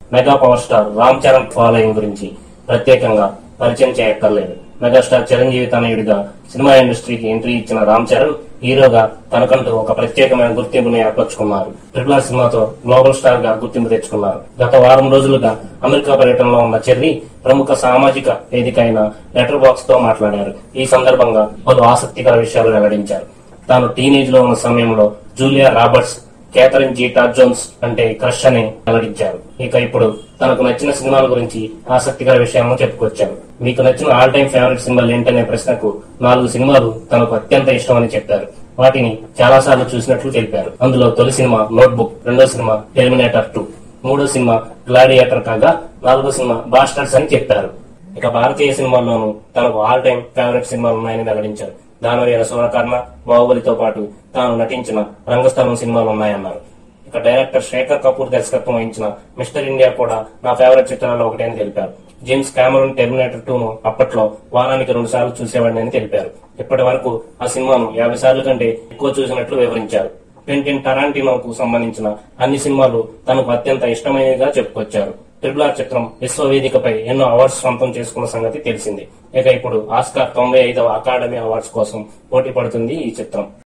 mega power star Ram Charan following గురించి ప్రత్యేకంగా పరిచయం చేయక్కర్లేదు మెగాస్టార్ చిరంజీవి తనయుడిగా సినిమా ఇండస్ట్రీకి ఎంట్రీ ఇచ్చిన రామ్ చరణ్ హీరోగా తనకంటూ ఒక ప్రత్యేకమైన గుర్తింపుని ఏర్పరచుకున్నారు ట్రిపుల్ ఆర్ సినిమాతో గ్లోబల్ స్టార్ గా గుర్తింపు తెచ్చుకున్నారు గత వారం రోజులుగా అమెరికా పర్యటనలో ఉన్న చెర్రీ ప్రముఖ సామాజిక వేదిక అయిన లెటర్ బాక్స్ తో మాట్లాడారు ఈ సందర్భంగా పలు ఆసక్తికర విషయాలు వెల్లడించారు తాను టీనేజ్ లో ఉన్న సమయంలో Julia Roberts Catherine Zeta Jones అంటే క్రష్ అని వెల్లడించారు ఇక ఇప్పుడు తనకు నచ్చిన సినిమాల గురించి ఆసక్తికర విషయాలను చెప్పుకొచ్చారు మీకు నచ్చిన ఆల్ టైమ్ ఫేవరెట్ సినిమాలు ఏంటనే ప్రశ్నకు నాలుగు సినిమాలు తనకు అత్యంత ఇష్టమని చెప్పారు వాటిని చాలా సార్లు చూసినట్లు తెలిపారు అందులో తొలి సినిమా నోట్బుక్ రెండో సినిమా టెర్మినేటర్ టూ మూడో సినిమా గ్లాడియేటర్ కాగా నాలుగో సినిమా బాస్టర్స్ అని చెప్పారు ఇక భారతీయ సినిమాల్లోనూ తనకు ఆల్ టైమ్ ఫేవరెట్ సినిమాలు ఉన్నాయని వెల్లడించారు దానవీర సూరకర్ణ బాహుబలితో పాటు తాను నటించిన రంగస్థలం సినిమాలు ఉన్నాయన్నారు ఇక డైరెక్టర్ శేఖర్ కపూర్ దర్శకత్వం వహించిన మిస్టర్ ఇండియా కూడా నా ఫేవరెట్ చిత్రాల్లో ఒకటి అని తెలిపారు జేమ్స్ కామరూన్ టెర్మినేటర్ టూ ను అప్పట్లో వారానికి రెండు సార్లు చూసేవాడిని అని తెలిపారు ఇప్పటి వరకు ఆ సినిమాను యాభై సార్లు కంటే ఎక్కువ చూసినట్లు వివరించారు క్వింటిన్ టరాంటినోకు సంబంధించిన అన్ని సినిమాలు తనకు అత్యంత ఇష్టమైనవిగా చెప్పుకొచ్చారు ట్రిపుల్ ఆర్ చిత్రం విశ్వవేదికపై ఎన్నో అవార్డ్స్ సొంతం చేసుకున్న సంగతి తెలిసింది ఇక ఇప్పుడు ఆస్కార్ తొంభై ఐదవ అకాడమీ అవార్డ్స్ కోసం పోటీ పడుతుంది ఈ చిత్రం